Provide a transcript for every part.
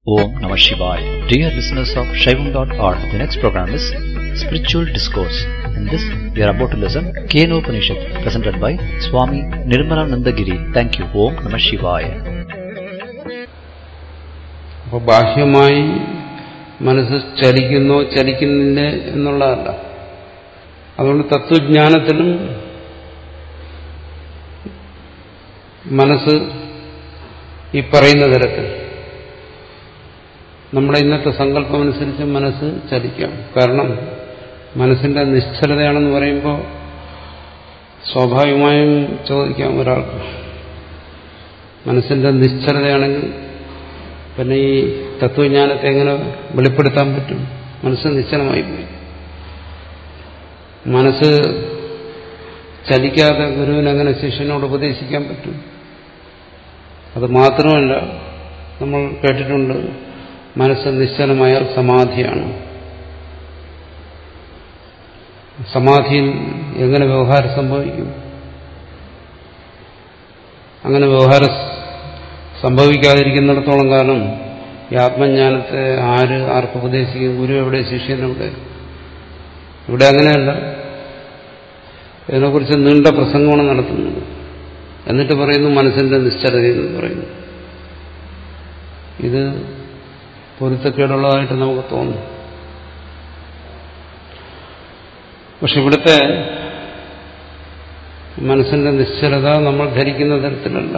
Om Namah Shivaya. Dear listeners of Shaivam.org, the next program is Spiritual Discourse. In this, we are about to listen Keno Upanishad, presented by Swami Nirmalanandagiri. Thank you. Om Namah Shivaya. അപ്പോൾ ബാഹ്യമായി മനസ്സ് ചലിക്കുന്നോ ചലിക്കുന്നില്ല എന്നുള്ളതല്ല അതുകൊണ്ട് തത്വജ്ഞാനത്തിലും മനസ്സ് ഈ പറയുന്ന തരത്തിൽ നമ്മുടെ ഇന്നത്തെ സങ്കല്പം അനുസരിച്ച് മനസ്സ് ചലിക്കാം കാരണം മനസ്സിന്റെ നിശ്ചലതയാണെന്ന് പറയുമ്പോൾ സ്വാഭാവികമായും ചോദിക്കാം ഒരാൾക്ക് മനസ്സിന്റെ നിശ്ചലതയാണെങ്കിൽ പിന്നെ ഈ തത്വജ്ഞാനത്തെ എങ്ങനെ വെളിപ്പെടുത്താൻ പറ്റും മനസ്സ് നിശ്ചലമായി പോയി മനസ്സ് ചലിക്കാതെ ഗുരുവിന് അങ്ങനെ ശിഷ്യനോട് ഉപദേശിക്കാൻ പറ്റും അത് മാത്രമല്ല നമ്മൾ കേട്ടിട്ടുണ്ട് മനസ്സ് നിശ്ചലമായാൽ സമാധിയാണ് സമാധിയിൽ എങ്ങനെ വ്യവഹാരം സംഭവിക്കും അങ്ങനെ വ്യവഹാരം സംഭവിക്കാതിരിക്കുന്നിടത്തോളം കാലം ഈ ആത്മജ്ഞാനത്തെ ആര് ആർക്ക് ഉപദേശിക്കും ഗുരു എവിടെ ശിഷ്യൻ എവിടെ ഇവിടെ അങ്ങനെയല്ല ഇതിനെക്കുറിച്ച് നീണ്ട പ്രസംഗമാണ് നടത്തുന്നത് എന്നിട്ട് പറയുന്നു മനസ്സിന്റെ നിശ്ചലതയെന്ന് പറയുന്നു ഇത് പൊരുത്തക്കേടുള്ളതായിട്ട് നമുക്ക് തോന്നും പക്ഷെ ഇവിടുത്തെ മനസ്സിന്റെ നിശ്ചലത നമ്മൾ ധരിക്കുന്ന തരത്തിലല്ല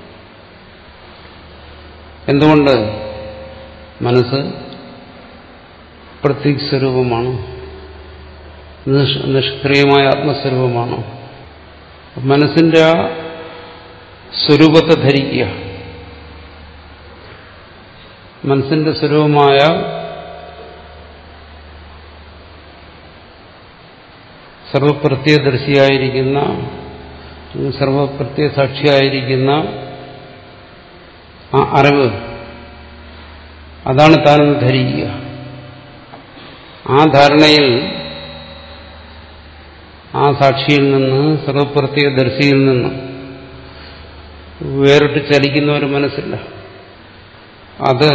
എന്തുകൊണ്ട് മനസ്സ് പ്രത്യേക സ്വരൂപമാണ് നിഷ്ക്രിയമായ ആത്മസ്വരൂപമാണ് മനസ്സിന്റെ ആ സ്വരൂപത്തെ ധരിക്കുക മനസ്സിന്റെ സ്വരൂപമായ സർവപ്രത്യദർശിയായിരിക്കുന്ന സർവപ്രത്യസാക്ഷിയായിരിക്കുന്ന ആ അറിവ് അതാണ് താനെന്ന് ധരിക്കുക ആ ധാരണയിൽ ആ സാക്ഷിയിൽ നിന്ന് സർവപ്രത്യദർശിയിൽ നിന്ന് വേറിട്ട് ചലിക്കുന്ന ഒരു മനസ്സില്ല അത്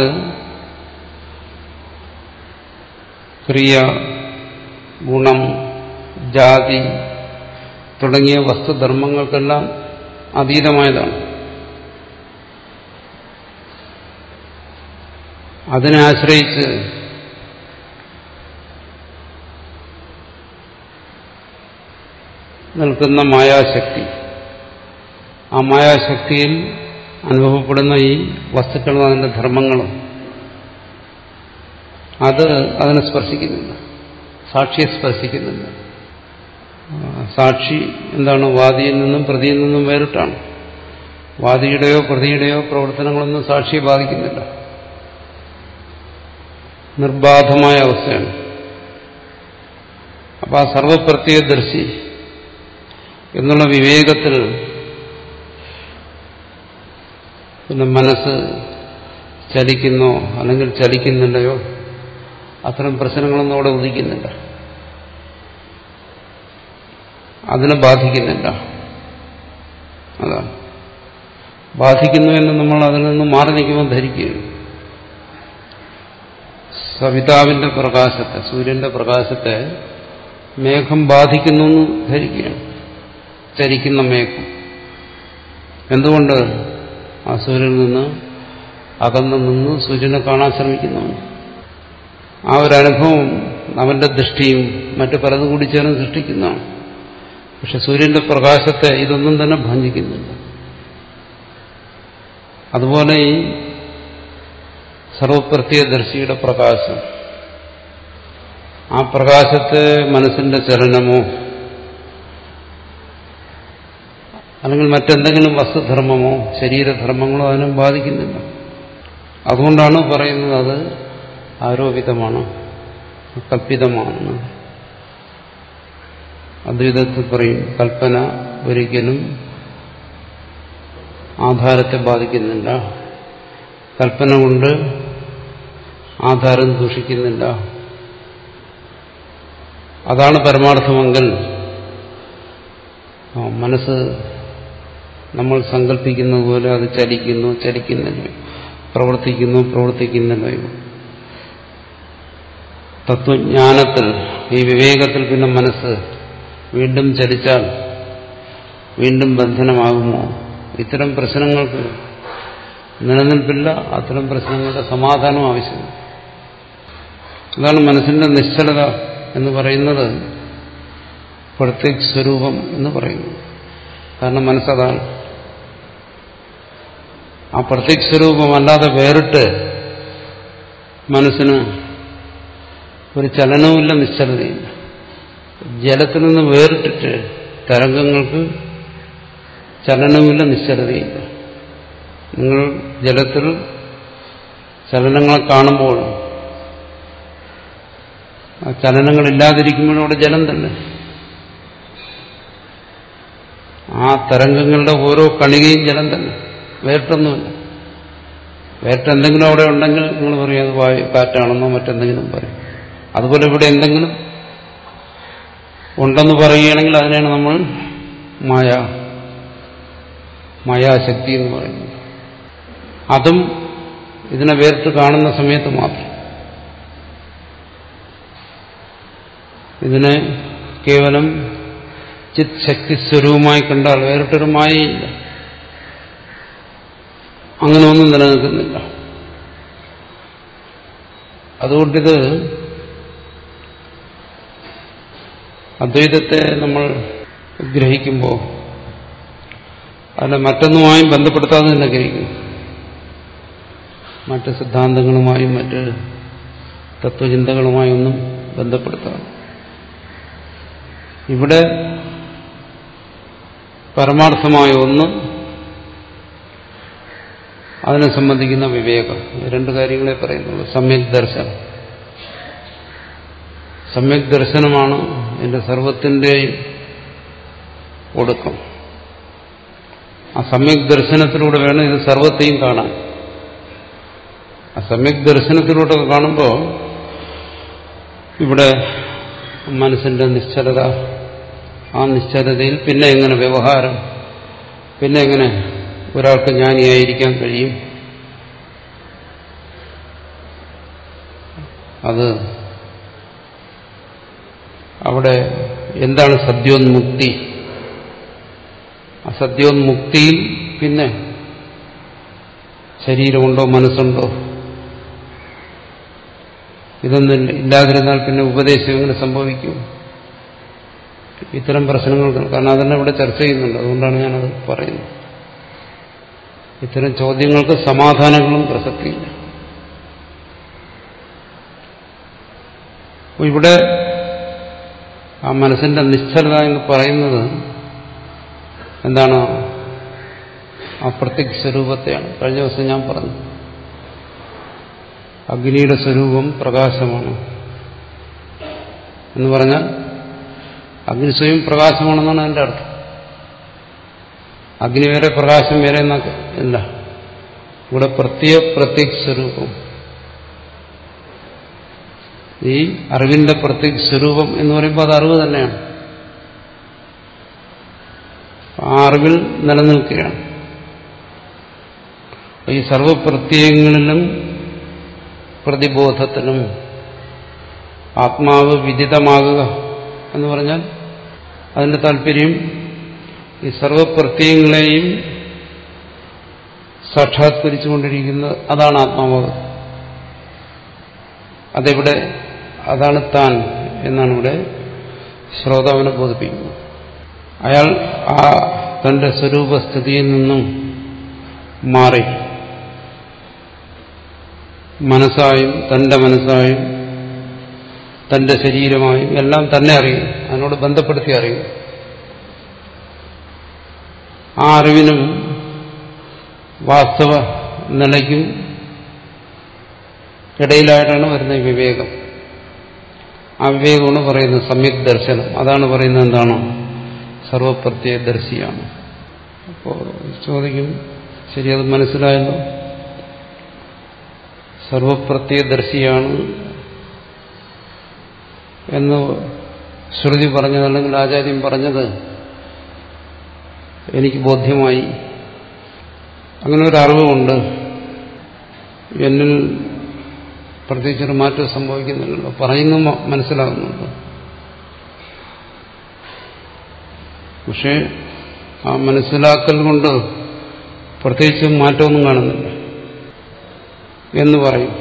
ക്രിയ ഗുണം ജാതി തുടങ്ങിയ വസ്തുധർമ്മങ്ങൾക്കെല്ലാം അതീതമായതാണ് അതിനെ ആശ്രയിച്ച് നിൽക്കുന്ന മായാശക്തി ആ മായാശക്തിയിൽ അനുഭവപ്പെടുന്ന ഈ വസ്തുക്കളും അതിന്റെ ധർമ്മങ്ങളും അത് അതിനെ സ്പർശിക്കുന്നില്ല സാക്ഷിയെ സ്പർശിക്കുന്നില്ല സാക്ഷി എന്താണ് വാദിയിൽ നിന്നും പ്രതിയിൽ നിന്നും വേറിട്ടാണ് വാദിയുടെയോ പ്രതിയുടെയോ പ്രവർത്തനങ്ങളൊന്നും സാക്ഷിയെ ബാധിക്കുന്നില്ല നിർബാധമായ അവസ്ഥയാണ് അപ്പൊ ആ സർവപ്രത്യദർശി എന്നുള്ള വിവേകത്തിൽ പിന്നെ മനസ്സ് ചലിക്കുന്നോ അല്ലെങ്കിൽ ചലിക്കുന്നില്ലയോ അത്തരം പ്രശ്നങ്ങളൊന്നും അവിടെ ഉദിക്കുന്നില്ല അതിനെ ബാധിക്കുന്നില്ല അതാണ് ബാധിക്കുന്നു എന്ന് നമ്മൾ അതിൽ നിന്ന് മാറി നിൽക്കുമ്പോൾ ധരിക്കുകയാണ് സവിതാവിന്റെ പ്രകാശത്തെ സൂര്യന്റെ പ്രകാശത്തെ മേഘം ബാധിക്കുന്നു എന്ന് ധരിക്കുകയാണ് ചരിക്കുന്ന മേഘം എന്തുകൊണ്ട് ആ സൂര്യനിൽ നിന്ന് അകന്നു നിന്ന് സൂര്യനെ കാണാൻ ശ്രമിക്കുന്നവൻ ആ ഒരു അനുഭവം അവന്റെ ദൃഷ്ടിയും മറ്റു പലതും കൂടി ചേർന്ന് സൃഷ്ടിക്കുന്നതാണ് പക്ഷെ സൂര്യന്റെ പ്രകാശത്തെ ഇതൊന്നും തന്നെ ഭഞ്ജിക്കുന്നില്ല അതുപോലെ ഈ സർവപ്രത്യദർശിയുടെ പ്രകാശം ആ പ്രകാശത്തെ മനസ്സിന്റെ ചലനമോ അല്ലെങ്കിൽ മറ്റെന്തെങ്കിലും വസ്തുധർമ്മമോ ശരീരധർമ്മങ്ങളോ അതിനും ബാധിക്കുന്നില്ല അതുകൊണ്ടാണ് പറയുന്നത് അത് ആരോപിതമാണ് കൽപ്പിതമാണ് അദ്വൈതത്തിൽ പറയും കൽപ്പന ഒരിക്കലും ആധാരത്തെ ബാധിക്കുന്നില്ല കൽപ്പന കൊണ്ട് ആധാരം ദൂഷിക്കുന്നില്ല അതാണ് പരമാർത്ഥമെങ്കിൽ മനസ്സ് നമ്മൾ സങ്കല്പിക്കുന്നത് പോലെ അത് ചലിക്കുന്നു ചലിക്കുന്നില്ല പ്രവർത്തിക്കുന്നു പ്രവർത്തിക്കുന്നില്ല ഇവ തത്വജ്ഞാനത്തിൽ ഈ വിവേകത്തിൽ പിന്നെ മനസ്സ് വീണ്ടും ചലിച്ചാൽ വീണ്ടും ബന്ധനമാകുമോ ഇത്തരം പ്രശ്നങ്ങൾക്ക് നിലനിൽപ്പില്ല അത്തരം പ്രശ്നങ്ങളുടെ സമാധാനം ആവശ്യമില്ല അതാണ് മനസ്സിന്റെ നിശ്ചലത എന്ന് പറയുന്നത് പ്രത്യേക സ്വരൂപം എന്ന് പറയുന്നു കാരണം മനസ്സതാണ് ആ പ്രത്യേക സ്വരൂപമല്ലാതെ വേറിട്ട് മനസ്സിന് ഒരു ചലനവുമില്ല നിശ്ചലതയില്ല ജലത്തിൽ നിന്ന് വേറിട്ടിട്ട് തരംഗങ്ങൾക്ക് ചലനവുമില്ല നിശ്ചലതയില്ല നിങ്ങൾ ജലത്തിൽ ചലനങ്ങളെ കാണുമ്പോൾ ആ ചലനങ്ങളില്ലാതിരിക്കുമ്പോഴും അവിടെ ജലം തന്നെ ആ തരംഗങ്ങളുടെ ഓരോ കണികയും ജലം തന്നെ വേറിട്ടൊന്നുമില്ല വേറിട്ടെന്തെങ്കിലും അവിടെ ഉണ്ടെങ്കിൽ നിങ്ങൾ പറയും അത് വായു കാറ്റാണെന്നോ മറ്റെന്തെങ്കിലും പറയും അതുപോലെ ഇവിടെ എന്തെങ്കിലും ഉണ്ടെന്ന് പറയുകയാണെങ്കിൽ അതിനെയാണ് നമ്മൾ മായ മായാശക്തി എന്ന് പറയുന്നത് അതും ഇതിനെ വേറിട്ട് കാണുന്ന സമയത്ത് മാത്രം ഇതിനെ കേവലം ചിത് ശക്തി സ്വരൂപമായി കണ്ടാൽ വേറിട്ടൊരു മായയില്ല അങ്ങനെ ഒന്നും നിലനിൽക്കുന്നില്ല അതുകൊണ്ടിത് അദ്വൈതത്തെ നമ്മൾ ഗ്രഹിക്കുമ്പോൾ അതിനെ മറ്റൊന്നുമായും ബന്ധപ്പെടുത്താതെ തന്നെ ഗ്രഹിക്കും മറ്റ് സിദ്ധാന്തങ്ങളുമായും മറ്റ് തത്വചിന്തകളുമായും ഒന്നും ബന്ധപ്പെടുത്താതെ ഇവിടെ പരമാർത്ഥമായ ഒന്ന് അതിനെ സംബന്ധിക്കുന്ന വിവേകം രണ്ട് കാര്യങ്ങളെ പറയുന്നുള്ളൂ സമ്യക് ദർശനം സമ്യക് ദർശനമാണ് എന്റെ സർവത്തിൻ്റെയും ഒടുക്കം ആ സമ്യക് ദർശനത്തിലൂടെ വേണം ഇത് സർവത്തെയും കാണാൻ ആ സമ്യക് ദർശനത്തിലൂടെ കാണുമ്പോൾ ഇവിടെ മനസ്സിന്റെ നിശ്ചലത ആ നിശ്ചലതയിൽ പിന്നെ എങ്ങനെ വ്യവഹാരം പിന്നെ എങ്ങനെ ഒരാൾക്ക് ജ്ഞാനിയായിരിക്കാൻ കഴിയും അത് അവിടെ എന്താണ് സദ്യോന്മുക്തി ആ സദ്യോന്മുക്തിയിൽ പിന്നെ ശരീരമുണ്ടോ മനസ്സുണ്ടോ ഇതൊന്നും ഇല്ലാതിരുന്നാൽ പിന്നെ ഉപദേശം എങ്ങനെ സംഭവിക്കും ഇത്തരം പ്രശ്നങ്ങൾക്ക് കാരണം അതന്നെ ഇവിടെ ചർച്ച ചെയ്യുന്നുണ്ട് അതുകൊണ്ടാണ് ഞാനത് പറയുന്നത് ഇത്തരം ചോദ്യങ്ങൾക്ക് സമാധാനങ്ങളും പ്രസക്തിയില്ല അപ്പോൾ ഇവിടെ ആ മനസ്സിന്റെ നിശ്ചലത എന്ന് പറയുന്നത് എന്താണ് ആ പ്രത്യക്ഷ സ്വരൂപത്തെയാണ് കഴിഞ്ഞ ദിവസം ഞാൻ പറഞ്ഞു അഗ്നിയുടെ സ്വരൂപം പ്രകാശമാണ് എന്ന് പറഞ്ഞാൽ അഗ്നി സ്വയം പ്രകാശമാണെന്നാണ് എൻ്റെ അർത്ഥം അഗ്നി വേറെ പ്രകാശം വേറെ എന്നൊക്കെ ഇല്ല ഇവിടെ പ്രത്യേക പ്രത്യക്ഷ സ്വരൂപം ഈ അറിവിന്റെ പ്രത്യക്ഷ സ്വരൂപം എന്ന് പറയുമ്പോൾ അത് അറിവ് തന്നെയാണ് ആ അറിവിൽ നിലനിൽക്കുകയാണ് ഈ സർവപ്രത്യയങ്ങളിലും പ്രതിബോധത്തിനും ആത്മാവ് വിദിതമാകുക എന്ന് പറഞ്ഞാൽ അതിന്റെ താല്പര്യം ഈ സർവപ്രത്യയങ്ങളെയും സാക്ഷാത്കരിച്ചുകൊണ്ടിരിക്കുന്നത് അതാണ് ആത്മാവ് അതെവിടെ അതാണ് താൻ എന്നാണ് ഇവിടെ ശ്രോതാവിനെ ബോധിപ്പിക്കുന്നത് അയാൾ ആ തന്റെ സ്വരൂപസ്ഥിതിയിൽ നിന്നും മാറി മനസ്സായും തന്റെ മനസ്സായും തന്റെ ശരീരമായും എല്ലാം തന്നെ അറിയും അതിനോട് ബന്ധപ്പെടുത്തി അറിയും ആ അറിവിനും വാസ്തവ നിലയ്ക്കും ഇടയിലായിട്ടാണ് വരുന്ന ഈ വിവേകം ആ വിവേകമാണ് പറയുന്നത് സമ്യക് ദർശനം അതാണ് പറയുന്നത് എന്താണ് സർവപ്രത്യയദർശിയാണ് അപ്പോൾ ചോദിക്കും ശരി അത് മനസ്സിലായല്ലോ സർവപ്രത്യയദർശിയാണ് എന്ന് ശ്രുതി പറഞ്ഞത് അല്ലെങ്കിൽ ആചാര്യം പറഞ്ഞത് എനിക്ക് ബോധ്യമായി അങ്ങനെ ഒരു അറിവുണ്ട് എന്നിൽ പ്രത്യേകിച്ചൊരു മാറ്റം സംഭവിക്കുന്നില്ലല്ലോ പറയുന്നു മനസ്സിലാകുന്നുണ്ട് പക്ഷേ ആ മനസ്സിലാക്കൽ കൊണ്ട് പ്രത്യേകിച്ച് മാറ്റമൊന്നും കാണുന്നില്ല എന്ന് പറയും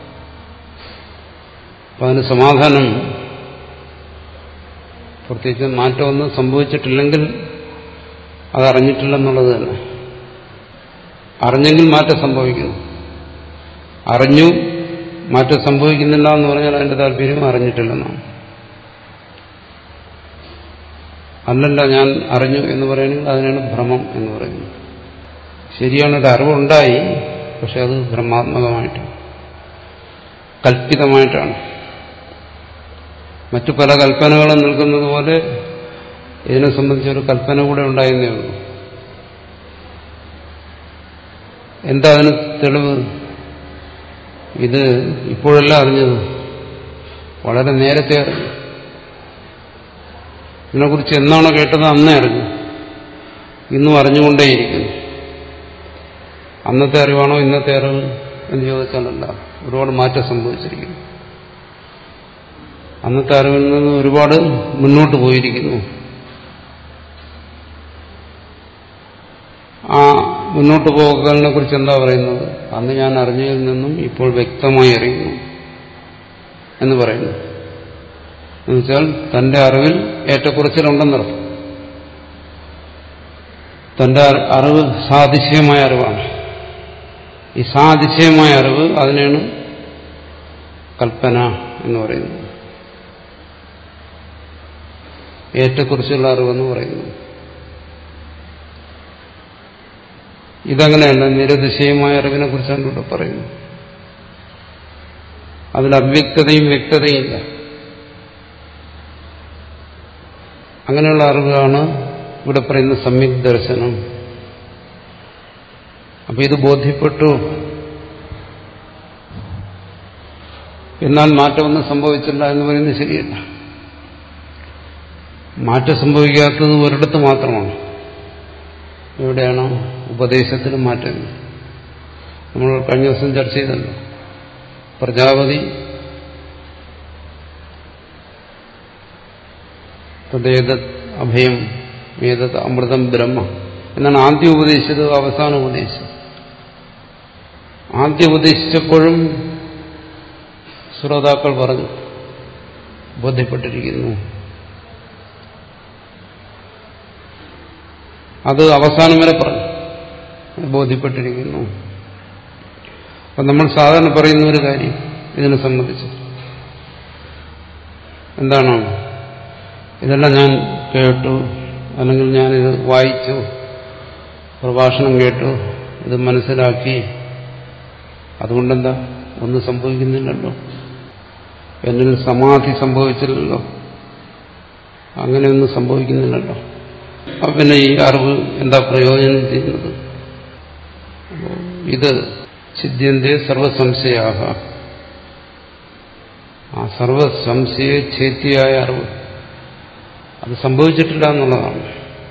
അപ്പം അതിന് സമാധാനം പ്രത്യേകിച്ച് മാറ്റമൊന്നും സംഭവിച്ചിട്ടില്ലെങ്കിൽ അതറിഞ്ഞിട്ടില്ലെന്നുള്ളത് തന്നെ അറിഞ്ഞെങ്കിൽ മാറ്റം സംഭവിക്കുന്നു അറിഞ്ഞു മാറ്റം സംഭവിക്കുന്നില്ല എന്ന് പറഞ്ഞാൽ അതിന്റെ താല്പര്യം അറിഞ്ഞിട്ടില്ലെന്നാണ് അല്ലല്ല ഞാൻ അറിഞ്ഞു എന്ന് പറയുന്നത് അതിനാണ് ഭ്രമം എന്ന് പറയുന്നത് ശരിയാണ് ഒരു അറിവുണ്ടായി പക്ഷെ അത് ഭ്രമാത്മകമായിട്ട് കൽപ്പിതമായിട്ടാണ് മറ്റു പല കൽപ്പനകളും നിൽക്കുന്നത് പോലെ ഇതിനെ സംബന്ധിച്ചൊരു കൽപ്പന കൂടെ ഉണ്ടായിരുന്നേ ഉള്ളൂ എന്താ അതിന് തെളിവ് ഇത് ഇപ്പോഴല്ല അറിഞ്ഞത് വളരെ നേരത്തെ അറിഞ്ഞു ഇതിനെക്കുറിച്ച് എന്നാണോ കേട്ടത് അന്നേ അറിഞ്ഞു ഇന്നും അറിഞ്ഞുകൊണ്ടേയിരിക്കുന്നു അന്നത്തെ അറിവാണോ ഇന്നത്തെ അറിവ് എന്ന് ചോദിച്ചാലല്ല ഒരുപാട് മാറ്റം സംഭവിച്ചിരിക്കുന്നു അന്നത്തെ അറിവിൽ നിന്ന് ഒരുപാട് മുന്നോട്ട് പോയിരിക്കുന്നു ആ മുന്നോട്ട് പോകലിനെ കുറിച്ച് എന്താ പറയുന്നത് അന്ന് ഞാൻ അറിഞ്ഞതിൽ നിന്നും ഇപ്പോൾ വ്യക്തമായി അറിയുന്നു എന്ന് പറയുന്നു എന്നുവെച്ചാൽ തന്റെ അറിവിൽ ഏറ്റക്കുറച്ചിലുണ്ടെന്നർത്ഥം തന്റെ അറിവ് സാതിശയമായ അറിവാണ് ഈ സാതിശയമായ അറിവ് അതിനാണ് കൽപ്പന എന്ന് പറയുന്നത് ഏറ്റക്കുറിച്ചുള്ള അറിവെന്ന് പറയുന്നു ഇതങ്ങനെയല്ല നിരതിശയമായ അറിവിനെ കുറിച്ചാണ് ഇവിടെ പറയുന്നത് അതിൽ അവ്യക്തതയും വ്യക്തതയും ഇല്ല അങ്ങനെയുള്ള അറിവാണ് ഇവിടെ പറയുന്ന സംയുക്ത ദർശനം അപ്പൊ ഇത് ബോധ്യപ്പെട്ടു എന്നാൽ മാറ്റമൊന്നും സംഭവിച്ചില്ല എന്ന് പറയുന്നത് ശരിയല്ല മാറ്റം സംഭവിക്കാത്തത് ഒരിടത്ത് മാത്രമാണ് എവിടെയാണോ ഉപദേശത്തിന് മാറ്റം നമ്മൾ കഴിഞ്ഞ ദിവസം ചർച്ച ചെയ്തല്ലോ പ്രജാപതി തദ്ദേതത് അഭയം ഏതത് അമൃതം ബ്രഹ്മ എന്നാണ് ആദ്യം ഉപദേശിച്ചത് അവസാനം ഉപദേശിച്ചത് ആദ്യം ഉപദേശിച്ചപ്പോഴും ശ്രോതാക്കൾ പറഞ്ഞു ബോധ്യപ്പെട്ടിരിക്കുന്നു അത് അവസാനം വരെ പറഞ്ഞു ബോധ്യപ്പെട്ടിരിക്കുന്നു അപ്പം നമ്മൾ സാധാരണ പറയുന്ന ഒരു കാര്യം ഇതിനെ സംബന്ധിച്ച് എന്താണ് ഇതെല്ലാം ഞാൻ കേട്ടു അല്ലെങ്കിൽ ഞാനിത് വായിച്ചു പ്രഭാഷണം കേട്ടു ഇത് മനസ്സിലാക്കി അതുകൊണ്ടെന്താ ഒന്നും സംഭവിക്കുന്നില്ലല്ലോ എന്നിൽ സമാധി സംഭവിച്ചില്ലല്ലോ അങ്ങനെയൊന്നും സംഭവിക്കുന്നില്ലല്ലോ അപ്പൊ പിന്നെ ഈ അറിവ് എന്താ പ്രയോജനം ചെയ്യുന്നത് ഇത് ചിദ്യന്റെ സർവസംശയാക ആ സർവസംശയ ഛേത്തിയായ അറിവ് അത് സംഭവിച്ചിട്ടില്ല എന്നുള്ളതാണ്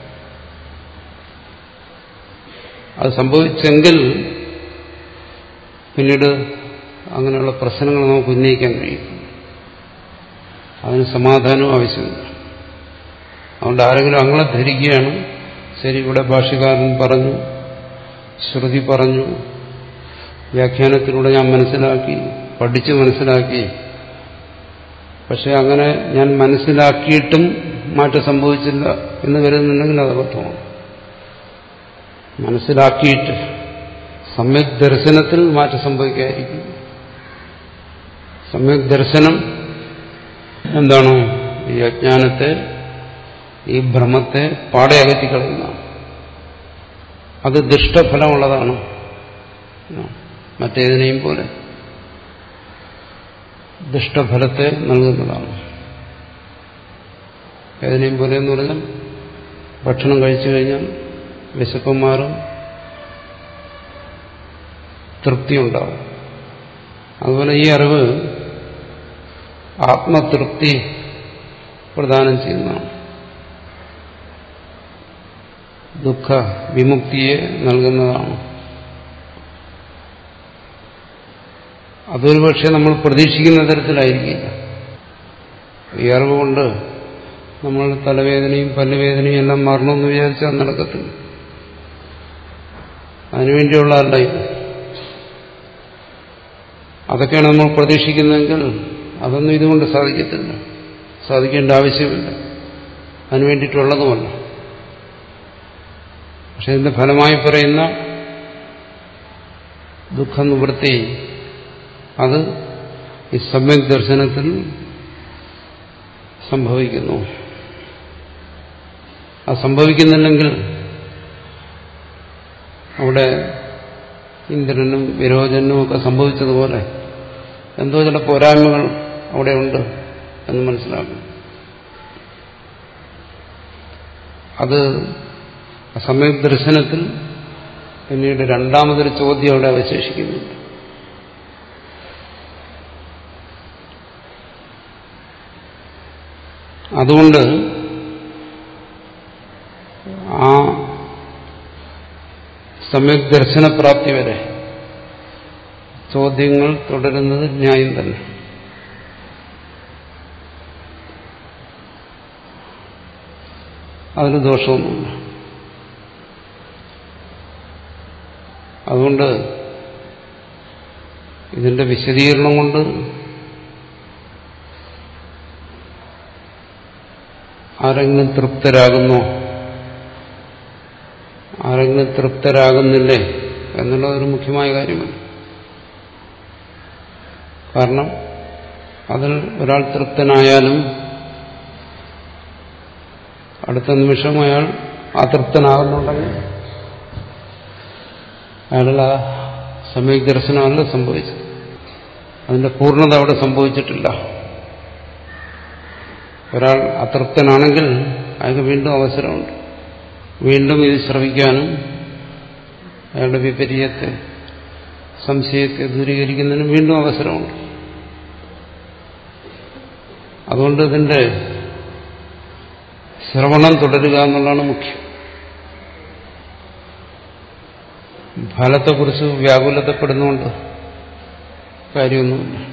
അത് സംഭവിച്ചെങ്കിൽ പിന്നീട് അങ്ങനെയുള്ള പ്രശ്നങ്ങൾ നമുക്ക് ഉന്നയിക്കാൻ കഴിയും അതിന് സമാധാനവും ആവശ്യമില്ല അതുകൊണ്ട് ആരെങ്കിലും അങ്ങനെ ധരിക്കുകയാണ് ശരി ഇവിടെ ഭാഷ്യകാരൻ പറഞ്ഞു ശ്രുതി പറഞ്ഞു വ്യാഖ്യാനത്തിലൂടെ ഞാൻ മനസ്സിലാക്കി പഠിച്ച് മനസ്സിലാക്കി പക്ഷെ അങ്ങനെ ഞാൻ മനസ്സിലാക്കിയിട്ടും മാറ്റം സംഭവിച്ചില്ല എന്ന് കരുതുന്നുണ്ടെങ്കിൽ അത് അബദ്ധമാണ് മനസ്സിലാക്കിയിട്ട് സമ്യക് ദർശനത്തിൽ മാറ്റം സംഭവിക്കാതിരിക്കും സമ്യക് ദർശനം എന്താണ് ഈ അജ്ഞാനത്തെ ഈ ഭ്രമത്തെ പാടെ അകറ്റിക്കളയുന്നതാണ് അത് ദുഷ്ടഫലമുള്ളതാണ് മറ്റേതിനെയും പോലെ ദുഷ്ടഫലത്തെ നൽകുന്നതാണ് ഏതിനെയും പോലെ എന്ന് പറഞ്ഞാൽ ഭക്ഷണം കഴിച്ചു കഴിഞ്ഞാൽ വിശപ്പം മാറും തൃപ്തിയുണ്ടാവും അതുപോലെ ഈ അറിവ് ആത്മതൃപ്തി പ്രദാനം ചെയ്യുന്നതാണ് ദുഃഖ വിമുക്തിയെ നൽകുന്നതാണ് അതൊരു പക്ഷേ നമ്മൾ പ്രതീക്ഷിക്കുന്ന തരത്തിലായിരിക്കില്ല ഈ അറിവ് കൊണ്ട് നമ്മൾ തലവേദനയും പല്ലുവേദനയും എല്ലാം മാറണമെന്ന് വിചാരിച്ചാൽ നടക്കത്തില്ല അതിനുവേണ്ടിയുള്ള അല്ല ഇത് അതൊക്കെയാണ് നമ്മൾ പ്രതീക്ഷിക്കുന്നതെങ്കിൽ അതൊന്നും ഇതുകൊണ്ട് സാധിക്കത്തില്ല സാധിക്കേണ്ട ആവശ്യമില്ല അതിനു വേണ്ടിയിട്ടുള്ളതുമല്ല പക്ഷെ ഇതിന്റെ ഫലമായി പറയുന്ന ദുഃഖനിവൃത്തി അത് ഈ സമ്യക് ദർശനത്തിൽ സംഭവിക്കുന്നു അത് സംഭവിക്കുന്നില്ലെങ്കിൽ അവിടെ ഇന്ദ്രനും വിരോചനും ഒക്കെ സംഭവിച്ചതുപോലെ എന്തോ ചില പോരായ്മകൾ അവിടെ ഉണ്ട് എന്ന് മനസ്സിലാക്കും അത് സമയ ദർശനത്തിൽ പിന്നീട് രണ്ടാമതൊരു ചോദ്യം അവിടെ അവശേഷിക്കുന്നുണ്ട് അതുകൊണ്ട് ആ സമ്യക് ദർശനപ്രാപ്തി വരെ ചോദ്യങ്ങൾ തുടരുന്നത് ന്യായം തന്നെ അതിന് ദോഷമൊന്നുമില്ല അതുകൊണ്ട് ഇതിന്റെ വിശദീകരണം കൊണ്ട് ആരെങ്കിലും തൃപ്തരാകുന്നോ ആരെങ്കിലും തൃപ്തരാകുന്നില്ലേ എന്നുള്ളത് ഒരു മുഖ്യമായ കാര്യമാണ് കാരണം അതിൽ ഒരാൾ തൃപ്തനായാലും അടുത്ത നിമിഷം അയാൾ അതൃപ്തനാകുന്നുണ്ടെങ്കിൽ അയാളിൽ ആ സമയക് ദർശനമല്ല സംഭവിച്ചത് അതിന്റെ പൂർണ്ണത അവിടെ സംഭവിച്ചിട്ടില്ല ഒരാൾ അതൃപ്തനാണെങ്കിൽ അയാൾക്ക് വീണ്ടും അവസരമുണ്ട് വീണ്ടും ഇത് ശ്രവിക്കാനും അയാളുടെ വിപരീയത്തെ സംശയത്തെ ദൂരീകരിക്കുന്നതിനും വീണ്ടും അവസരമുണ്ട് അതുകൊണ്ട് ഇതിന്റെ ശ്രവണം തുടരുക എന്നുള്ളതാണ് മുഖ്യം ഫലത്തെക്കുറിച്ച് വ്യാകുലതപ്പെടുന്നുകൊണ്ട് കാര്യമൊന്നുമില്ല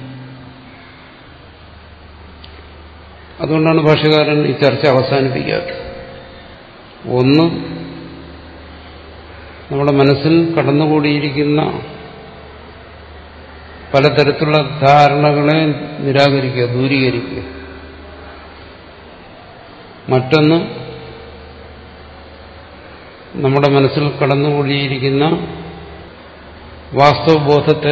അതുകൊണ്ടാണ് ഭാഷകാരൻ ഈ ചർച്ച അവസാനിപ്പിക്കാത്തത് ഒന്ന് നമ്മുടെ മനസ്സിൽ കടന്നുകൂടിയിരിക്കുന്ന പലതരത്തിലുള്ള ധാരണകളെ നിരാകരിക്കുക ദൂരീകരിക്കുക മറ്റൊന്ന് നമ്മുടെ മനസ്സിൽ കടന്നുകൂടിയിരിക്കുന്ന വാസ്തവബോധത്തെ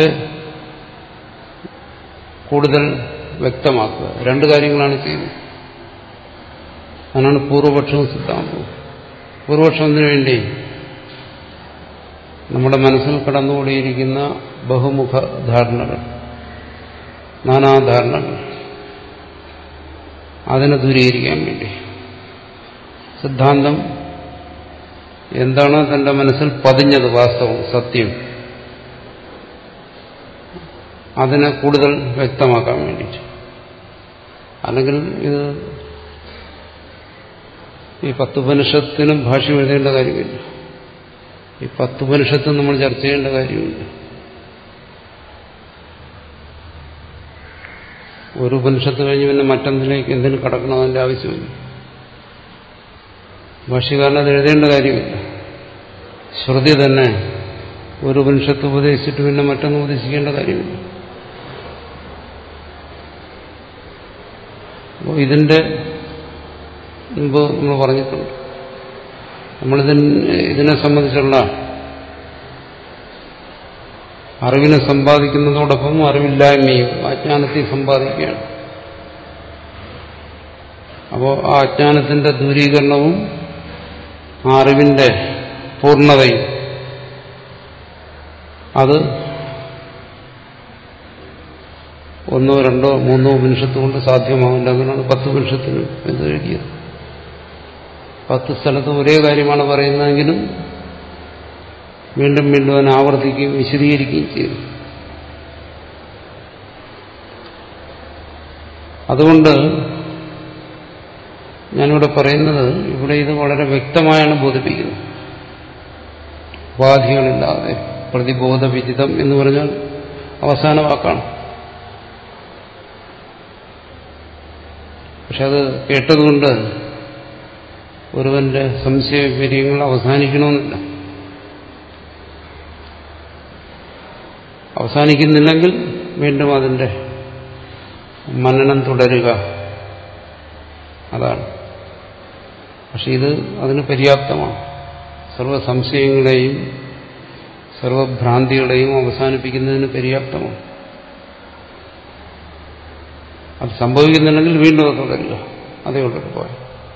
കൂടുതൽ വ്യക്തമാക്കുക രണ്ട് കാര്യങ്ങളാണ് ചെയ്യുന്നത് അതിനാണ് പൂർവപക്ഷവും സിദ്ധാന്തവും പൂർവപക്ഷത്തിന് വേണ്ടി നമ്മുടെ മനസ്സിൽ കടന്നുകൂടിയിരിക്കുന്ന ബഹുമുഖ ധാരണകൾ നാനാധാരണകൾ അതിനെ ദൂരീകരിക്കാൻ വേണ്ടി സിദ്ധാന്തം എന്താണ് തന്റെ മനസ്സിൽ പതിഞ്ഞത് വാസ്തവം സത്യം അതിനെ കൂടുതൽ വ്യക്തമാക്കാൻ വേണ്ടിയിട്ട് അല്ലെങ്കിൽ ഇത് ഈ പത്തുപനിഷത്തിനും ഭാഷ്യം എഴുതേണ്ട കാര്യമില്ല ഈ പത്തുപനിഷത്തും നമ്മൾ ചർച്ച ചെയ്യേണ്ട കാര്യമില്ല ഒരു ഉപനിഷത്ത് കഴിഞ്ഞ് പിന്നെ മറ്റൊന്നിലേക്ക് എന്തിനു കടക്കണം അതിന്റെ ആവശ്യമില്ല ഭാഷ്യകാരൻ അത് എഴുതേണ്ട കാര്യമില്ല ശ്രുതി തന്നെ ഒരു ഉപനിഷത്ത് ഉപദേശിച്ചിട്ട് പിന്നെ മറ്റൊന്ന് ഉപദേശിക്കേണ്ട കാര്യമില്ല അപ്പോൾ ഇതിന്റെ മുമ്പ് നമ്മൾ പറഞ്ഞിട്ടുണ്ട് നമ്മളിതിന് ഇതിനെ സംബന്ധിച്ചുള്ള അറിവിനെ സമ്പാദിക്കുന്നതോടൊപ്പം അറിവില്ലായ്മയും അജ്ഞാനത്തെ സമ്പാദിക്കുകയാണ് അപ്പോൾ ആ അജ്ഞാനത്തിന്റെ ദൂരീകരണവും ആ അറിവിന്റെ പൂർണ്ണതയും അത് ഒന്നോ രണ്ടോ മൂന്നോ ഉപനിഷത്ത് കൊണ്ട് സാധ്യമാവില്ല അങ്ങനെയാണ് പത്ത് ഉപനിഷത്തിന് ഇത് എഴുതിയത് പത്ത് സ്ഥലത്ത് ഒരേ കാര്യമാണ് പറയുന്നതെങ്കിലും വീണ്ടും വീണ്ടും അതിനെ ആവർത്തിക്കുകയും വിശദീകരിക്കുകയും ചെയ്തു അതുകൊണ്ട് ഞാനിവിടെ പറയുന്നത് ഇവിടെ ഇത് വളരെ വ്യക്തമായാണ് ബോധിപ്പിക്കുന്നത് ഉപാധികളില്ലാതെ പ്രതിബോധവിദിതം എന്ന് പറഞ്ഞാൽ അവസാന വാക്കാണ് പക്ഷെ അത് കേട്ടതുകൊണ്ട് ഒരുവന്റെ സംശയവിര്യങ്ങൾ അവസാനിക്കണമെന്നില്ല അവസാനിക്കുന്നില്ലെങ്കിൽ വീണ്ടും അതിന്റെ മനനം തുടരുക അതാണ് പക്ഷെ ഇത് അതിന് പര്യാപ്തമാണ് സർവ സംശയങ്ങളെയും സർവഭ്രാന്തികളെയും അവസാനിപ്പിക്കുന്നതിന് പര്യാപ്തമാണ് അത് സംഭവിക്കുന്നുണ്ടെങ്കിൽ വീണ്ടും അത് തുടരുക അതേ ഉള്ളൊരു പോയ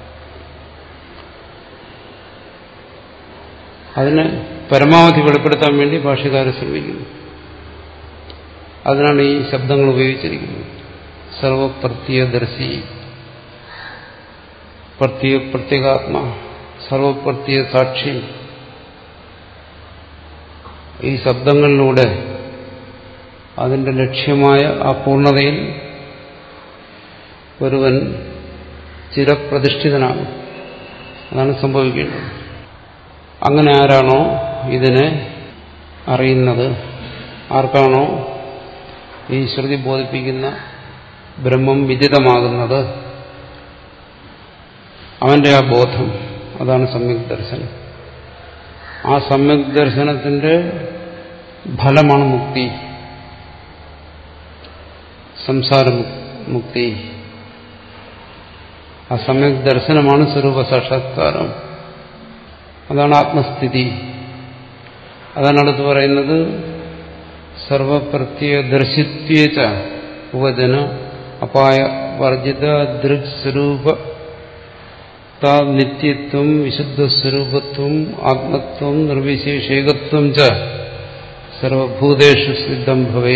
അതിനെ പരമാവധി വെളിപ്പെടുത്താൻ വേണ്ടി ഭാഷകാരെ ശ്രമിക്കുന്നു അതിനാണ് ഈ ശബ്ദങ്ങൾ ഉപയോഗിച്ചിരിക്കുന്നത് സർവപ്രത്യദർശി പ്രത്യേക പ്രത്യേകാത്മ സർവപ്രത്യ സാക്ഷി ഈ ശബ്ദങ്ങളിലൂടെ അതിന്റെ ലക്ഷ്യമായ ആ പൂർണ്ണതയിൽ ഒരുവൻ ചിരപ്രതിഷ്ഠിതനാകും അതാണ് സംഭവിക്കേണ്ടത് അങ്ങനെ ആരാണോ ഇതിനെ അറിയുന്നത് ആർക്കാണോ ഈ ശ്രുതി ബോധിപ്പിക്കുന്ന ബ്രഹ്മം വിദിതമാകുന്നത് അവന്റെ ആ ബോധം അതാണ് സമ്യക് ദർശനം ആ സമ്യക് ദർശനത്തിന്റെ ഫലമാണ് മുക്തി സംസാര മുക്തി ആ സമ്യക് ദർശനമാണ് സ്വരൂപ സാക്ഷാത്കാരം അതാണ് ആത്മസ്ഥിതി അതാണ് അടുത്ത് പറയുന്നത് സർവപ്രത്യദർശിത്വേച്ച ഉപജന അപായ വർജിത ദൃക്സ്വരൂപ നിത്യത്വം വിശുദ്ധസ്വരൂപത്വം ആത്മത്വം നിർവിശേഷേകത്വം ച സർവഭൂതേഷു സിദ്ധം ഭവേ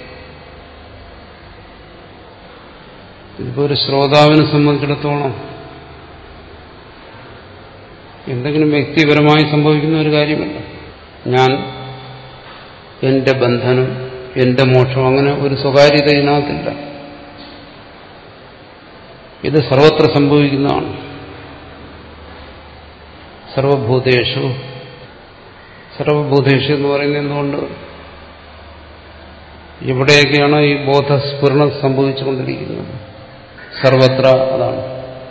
ഇതിപ്പോ ഒരു ശ്രോതാവിനെ സംബന്ധിച്ചിടത്തോളം എന്തെങ്കിലും വ്യക്തിപരമായി സംഭവിക്കുന്ന ഒരു കാര്യമല്ല ഞാൻ എന്റെ ബന്ധനം എന്റെ മോക്ഷം അങ്ങനെ ഒരു സ്വകാര്യത ഇതിനകത്തില്ല ഇത് സർവത്ര സംഭവിക്കുന്നതാണ് സർവഭൂതേഷു സർവഭൂതേഷു എന്ന് പറയുന്നത് എന്തുകൊണ്ട് ഇവിടെയൊക്കെയാണ് ഈ ബോധസ്ഫുരണം സംഭവിച്ചുകൊണ്ടിരിക്കുന്നത് സർവത്ര അതാണ്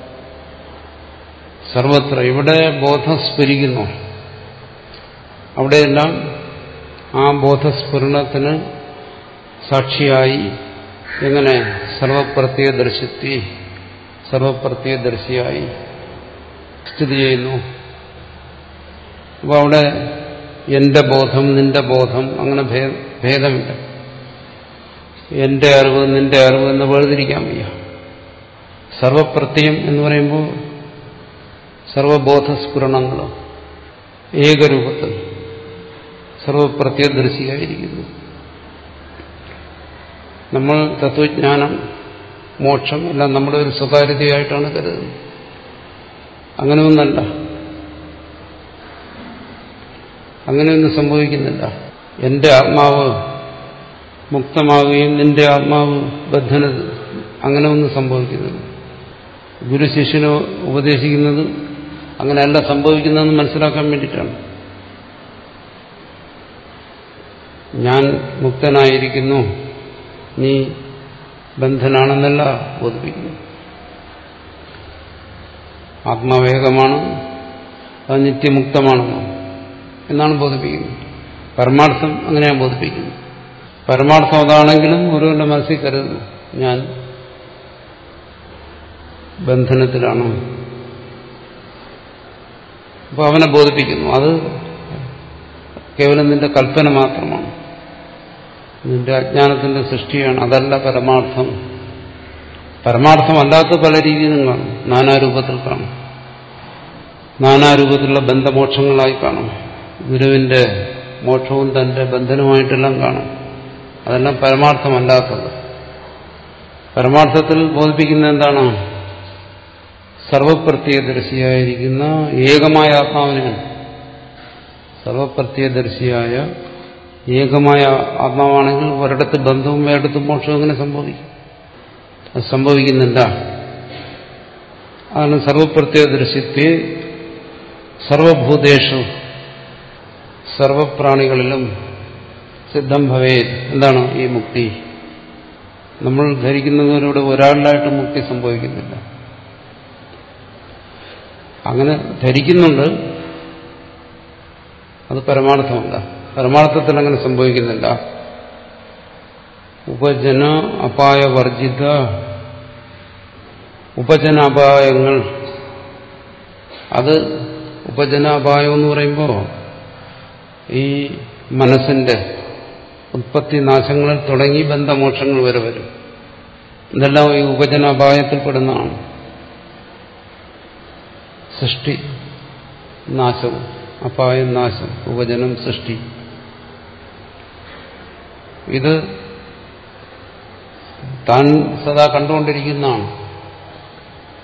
സർവത്ര ഇവിടെ ബോധം സ്ഫുരിക്കുന്നു അവിടെയെല്ലാം ആ ബോധസ്ഫുരണത്തിന് സാക്ഷിയായി എങ്ങനെ സർവപ്രത്യദർശിത്വി സർവപ്രത്യദർശിയായി സ്ഥിതി ചെയ്യുന്നു അപ്പോൾ അവിടെ എന്റെ ബോധം നിന്റെ ബോധം അങ്ങനെ ഭേദമില്ല എന്റെ അറിവ് നിന്റെ അറിവ് എന്ന് വേർതിരിക്കാൻ വയ്യ സർവപ്രത്യം എന്ന് പറയുമ്പോൾ സർവബോധസ്ഫുരണങ്ങൾ ഏകരൂപത്തിൽ സർവപ്രത്യദർശിയായിരിക്കുന്നു നമ്മൾ തത്വജ്ഞാനം മോക്ഷം എല്ലാം നമ്മുടെ ഒരു സ്വകാര്യതയായിട്ടാണ് കരുതുന്നത് അങ്ങനെയൊന്നല്ല അങ്ങനെയൊന്നും സംഭവിക്കുന്നില്ല എന്റെ ആത്മാവ് മുക്തമാവുകയും നിന്റെ ആത്മാവ് ബദ്ധന അങ്ങനെ ഒന്നും സംഭവിക്കുന്നില്ല ഗുരു ശിഷ്യന് ഉപദേശിക്കുന്നത് അങ്ങനെയല്ല സംഭവിക്കുന്നതെന്ന് മനസ്സിലാക്കാൻ വേണ്ടിയിട്ടാണ് ഞാൻ മുക്തനായിരിക്കുന്നു നീ ബന്ധനാണെന്നല്ല ബോധിപ്പിക്കുന്നു ആത്മാവേകമാണ് അത് നിത്യമുക്തമാണെന്നോ എന്നാണ് ബോധിപ്പിക്കുന്നത് പരമാർത്ഥം അങ്ങനെയാണ് ബോധിപ്പിക്കുന്നത് പരമാർത്ഥം അതാണെങ്കിലും ഒരുവന്റെ മനസ്സിൽ കരുതുന്നു ഞാൻ ബന്ധനത്തിലാണ് അപ്പോൾ അവനെ ബോധിപ്പിക്കുന്നു അത് കേവലം നിന്റെ കൽപ്പന മാത്രമാണ് നിന്റെ അജ്ഞാനത്തിന്റെ സൃഷ്ടിയാണ് അതല്ല പരമാർത്ഥം പരമാർത്ഥമല്ലാത്ത പല രീതിയിലും കാണും നാനാരൂപത്തിൽ കാണും നാനാരൂപത്തിലുള്ള ബന്ധമോക്ഷങ്ങളായി കാണും ഗുരുവിന്റെ മോക്ഷവും തന്റെ ബന്ധനവുമായിട്ടെല്ലാം കാണും അതെല്ലാം പരമാർത്ഥമല്ലാത്തത് പരമാർത്ഥത്തിൽ ബോധിപ്പിക്കുന്ന എന്താണ് സർവപ്രത്യദർശിയായിരിക്കുന്ന ഏകമായ ആത്മാവിനെയാണ് സർവപ്രത്യദർശിയായ ഏകമായ ആത്മാവാണെങ്കിൽ ഒരിടത്ത് ബന്ധവും വേറിടത്ത് മോക്ഷവും എങ്ങനെ സംഭവിക്കും അത് സംഭവിക്കുന്നില്ല അതാണ് സർവപ്രത്യദർശിത്വേ സർവഭൂതേഷു സർവപ്രാണികളിലും സിദ്ധം ഭവേ എന്താണ് ഈ മുക്തി നമ്മൾ ധരിക്കുന്നതിലൂടെ ഒരാളിലായിട്ട് മുക്തി സംഭവിക്കുന്നില്ല അങ്ങനെ ധരിക്കുന്നുണ്ട് അത് പരമാർത്ഥമല്ല പരമാർത്ഥത്തിൽ അങ്ങനെ സംഭവിക്കുന്നില്ല ഉപജന അപായ വർജിത ഉപജനാപായങ്ങൾ അത് ഉപജനാപായം എന്ന് പറയുമ്പോൾ ഈ മനസ്സിന്റെ ഉത്പത്തി നാശങ്ങളിൽ തുടങ്ങി ബന്ധമോക്ഷങ്ങൾ വരെ വരും ഇതെല്ലാം ഈ ഉപജനാപായത്തിൽപ്പെടുന്നതാണ് സൃഷ്ടി നാശവും അപായം നാശം ഉപജനം സൃഷ്ടി ഇത് താൻ സദാ കണ്ടുകൊണ്ടിരിക്കുന്നതാണ്